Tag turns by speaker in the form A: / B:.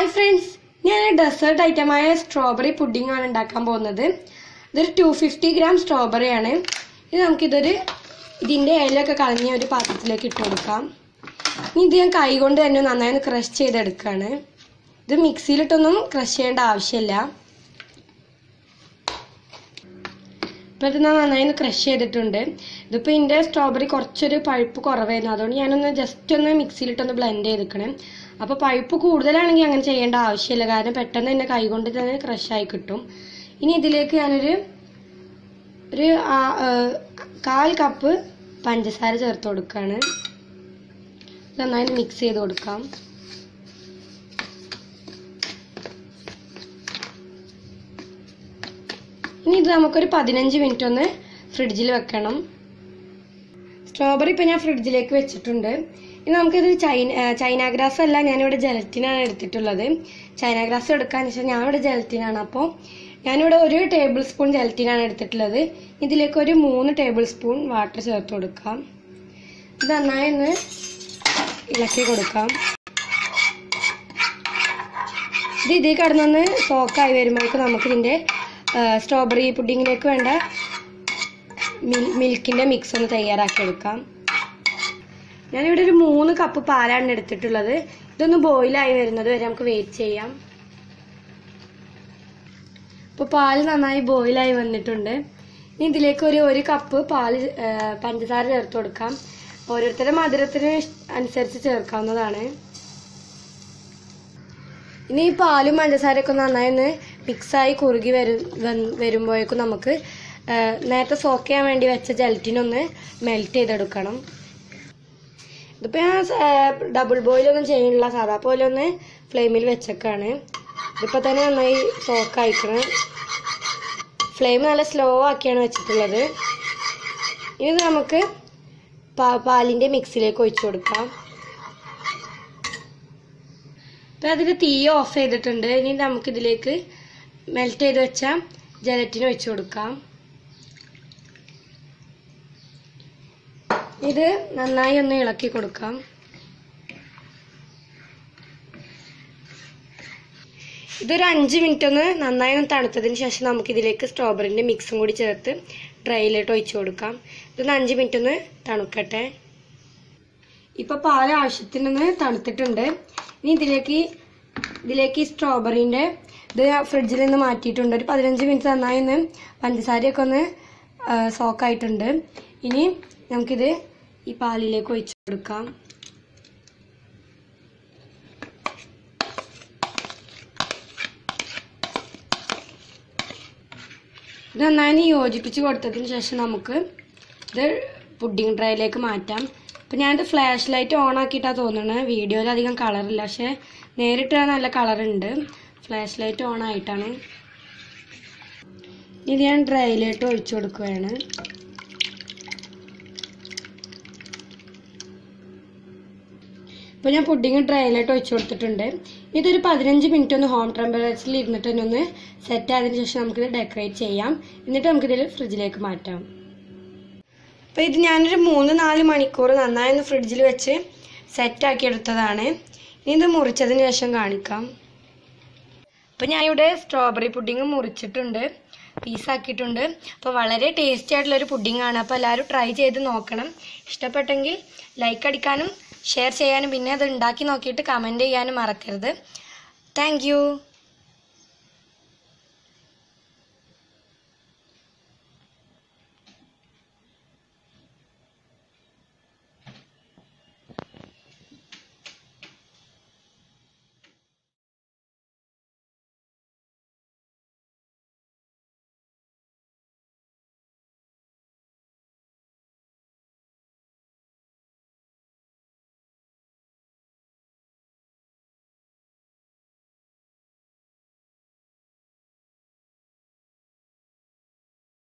A: hi friends ഞാൻ dessert ഐറ്റമായ strawberry pudding ആണ് ഉണ്ടാക്കാൻ പോകുന്നത് ഇതൊരു ടു ഫിഫ്റ്റി ഗ്രാം സ്ട്രോബെറി ആണ് ഇത് നമുക്കിതൊരു ഇതിൻ്റെ ഇലയൊക്കെ കളഞ്ഞ ഒരു പാത്രത്തിലേക്ക് ഇട്ട് കൊടുക്കാം ഇനി ഇത് ഞാൻ കൈ കൊണ്ട് തന്നെ നന്നായി ഒന്ന് ക്രഷ് ചെയ്തെടുക്കുകയാണ് ഇത് മിക്സിയിലിട്ടൊന്നും ക്രഷ് ചെയ്യേണ്ട ആവശ്യമില്ല ഇപ്പം ഇത് ഞാൻ നന്നായി ഒന്ന് ക്രഷ് ചെയ്തിട്ടുണ്ട് ഇതിപ്പോൾ ഇതിൻ്റെ സ്ട്രോബെറി കുറച്ചൊരു പഴുപ്പ് കുറവായിരുന്നു അതുകൊണ്ട് ഞാനൊന്ന് ജസ്റ്റ് ഒന്ന് മിക്സിയിലിട്ടൊന്ന് ബ്ലെൻഡ് ചെയ്തെടുക്കണം അപ്പോൾ പഴുപ്പ് കൂടുതലാണെങ്കിൽ അങ്ങനെ ചെയ്യേണ്ട ആവശ്യമില്ല കാരണം പെട്ടെന്ന് തന്നെ കൈകൊണ്ട് തന്നെ crush ആയി കിട്ടും ഇനി ഇതിലേക്ക് ഞാനൊരു ഒരു ആ- ഏർ കാൽ കപ്പ് പഞ്ചസാര ചേർത്ത് കൊടുക്കുകയാണ് ഇത് നന്നായി മിക്സ് ചെയ്ത് കൊടുക്കാം ഇനി ഇത് നമുക്കൊരു പതിനഞ്ച് മിനിറ്റ് ഒന്ന് ഫ്രിഡ്ജിൽ വെക്കണം സ്ട്രോബെറി ഇപ്പം ഞാൻ ഫ്രിഡ്ജിലേക്ക് വെച്ചിട്ടുണ്ട് ഇനി നമുക്കിത് ചൈന ആ, ചൈന ഗ്രാസ് അല്ല ഞാനിവിടെ ജലറ്റിനാണ് എടുത്തിട്ടുള്ളത് ചൈന ഗ്രാസ് എടുക്കാന്ന് വെച്ചാൽ ഞാൻ ഇവിടെ ജലറ്റിനാണ് അപ്പോൾ ഞാനിവിടെ ഒരു ടേബിൾ സ്പൂൺ ജലറ്റിനാണ് എടുത്തിട്ടുള്ളത് ഇതിലേക്ക് ഒരു മൂന്ന് ടേബിൾ സ്പൂൺ വാട്ടർ ചേർത്ത് കൊടുക്കാം ഇത് നന്നായി ഒന്ന് ഇളക്കി കൊടുക്കാം ഇത് ഇതിൽ കിടന്നൊന്ന് സോക്കായി വരുമ്പോഴേക്കും നമുക്കിതിൻ്റെ സ്ട്രോബെറി പുഡിങ്ങിലേക്ക് വേണ്ട മിൽ മിൽക്കിൻ്റെ മിക്സ് ഒന്ന് തയ്യാറാക്കി എടുക്കാം ഞാനിവിടെ ഒരു മൂന്ന് കപ്പ് പാലാണ് എടുത്തിട്ടുള്ളത് ഇതൊന്ന് ബോയിലായി വരുന്നത് വരെ നമുക്ക് വെയിറ്റ് ചെയ്യാം ഇപ്പോൾ പാല് നന്നായി ബോയിലായി വന്നിട്ടുണ്ട് ഇനി ഇതിലേക്ക് ഒരു ഒരു കപ്പ് പാല് ആ, പഞ്ചസാര ചേർത്ത് കൊടുക്കാം ഓരോരുത്തരുടെ മധുരത്തിന് ഇഷ്- അനുസരിച്ച് ചേർക്കാവുന്നതാണ് ഇനി ഈ പാലും പഞ്ചസാരയൊക്കെ നന്നായി ഒന്ന് മിക്സായി കുറുകി വരും വന്ന് വരുമ്പോഴേക്കും നമുക്ക് ആ, നേരത്തെ സോക്ക് ചെയ്യാൻ വേണ്ടി വെച്ച ജലറ്റിനൊന്ന് മെൽറ്റ് ചെയ്തെടുക്കണം ഇതിപ്പോൾ ഞാൻ ഡബിൾ ബോയിലൊന്നും ചെയ്യുന്നില്ല സാധാ പോലെ ഒന്ന് ഫ്ലെയിമിൽ വെച്ചേക്കാണ് ഇതിപ്പോൾ തന്നെ നന്നായി സോക്ക് അയക്കണം ഫ്ലെയിം നല്ല സ്ലോ ആക്കിയാണ് വെച്ചിട്ടുള്ളത് ഇനി ഇത് നമുക്ക് പാ- പാലിൻ്റെ മിക്സിലേക്ക് ഒഴിച്ചു കൊടുക്കാം അപ്പം അതിൽ തീ ഓഫ് ചെയ്തിട്ടുണ്ട് ഇനി നമുക്കിതിലേക്ക് മെൽറ്റ് ചെയ്ത് വെച്ച ജലറ്റിന് ഒഴിച്ചു കൊടുക്കാം ഇത് നന്നായി ഒന്ന് ഇളക്കി കൊടുക്കാം ഇതൊരു അഞ്ച് മിനിറ്റ് ഒന്ന് നന്നായി ഒന്ന് തണുത്തതിന് ശേഷം നമുക്കിതിലേക്ക് സ്ട്രോബെറിൻ്റെ മിക്സും കൂടി ചേർത്ത് ട്രൈയിലോട്ട് ഒഴിച്ചു കൊടുക്കാം ഇതൊന്ന് അഞ്ച് മിനിറ്റ് ഒന്ന് തണുക്കട്ടെ ഇപ്പൊ പാല് ആവശ്യത്തിനൊന്ന് തണുത്തിട്ടുണ്ട് ഇനി ഇതിലേക്ക് ഇതിലേക്ക് ഈ സ്ട്രോബെറിൻ്റെ ഇത് ഫ്രിഡ്ജിൽ നിന്ന് മാറ്റിയിട്ടുണ്ട് ഒരു പതിനഞ്ച് മിനിറ്റ് നന്നായി ഒന്ന് പഞ്ചസാരയൊക്കെ ഒന്ന് സോക്കായിട്ടുണ്ട് ഇനി നമുക്കിത് ഈ പാലിലേക്ക് ഒഴിച്ചു കൊടുക്കാം ഇത് നന്നായി യോജിപ്പിച്ച് കൊടുത്തതിന് ശേഷം നമുക്ക് ഇത് പുഡിംഗ് ട്രൈയിലേക്ക് മാറ്റാം ഇപ്പം ഞാനിത് ഫ്ലാഷ് ലൈറ്റ് ഓൺ ആക്കിയിട്ടാണ് തോന്നുന്നത് വീഡിയോയിൽ അധികം കളറില്ല പക്ഷേ നേരിട്ട് നല്ല കളറുണ്ട് ഫ്ലാഷ് ലൈറ്റ് ഓൺ ആയിട്ടാണ് ഇത് ഞാൻ ഡ്രൈയിലോട്ട് ഒഴിച്ചു കൊടുക്കുകയാണ് ഇപ്പോൾ ഞാൻ പുഡിങ് ഡ്രൈയിലോട്ട് ഒഴിച്ചു കൊടുത്തിട്ടുണ്ട് ഇതൊരു പതിനഞ്ച് മിനിറ്റ് ഒന്ന് ഹോം ടെമ്പറേച്ചറിൽ ഇരുന്നിട്ട് തന്നെ ഒന്ന് സെറ്റ് ആയതിനു ശേഷം നമുക്കിത് ഡെക്കറേറ്റ് ചെയ്യാം എന്നിട്ട് നമുക്കിതിൽ ഫ്രിഡ്ജിലേക്ക് മാറ്റാം അപ്പോൾ ഇത് ഞാനൊരു മൂന്ന് നാല് മണിക്കൂർ നന്നായി ഒന്ന് ഫ്രിഡ്ജിൽ വെച്ച് സെറ്റാക്കി എടുത്തതാണ് ഇനി ഇത് മുറിച്ചതിന് ശേഷം കാണിക്കാം അപ്പോൾ ഞാനിവിടെ സ്ട്രോബെറി പുഡിങ് മുറിച്ചിട്ടുണ്ട് പീസാക്കിയിട്ടുണ്ട് അപ്പോൾ വളരെ ടേസ്റ്റി ആയിട്ടുള്ള ഒരു പുഡിംഗ് ആണ് അപ്പോൾ എല്ലാവരും ട്രൈ ചെയ്ത് നോക്കണം ഇഷ്ടപ്പെട്ടെങ്കിൽ ലൈക്ക് അടിക്കാനും ഷെയർ ചെയ്യാനും പിന്നെ അത് ഉണ്ടാക്കി നോക്കിയിട്ട് കമൻറ്റ് ചെയ്യാനും മറക്കരുത് താങ്ക്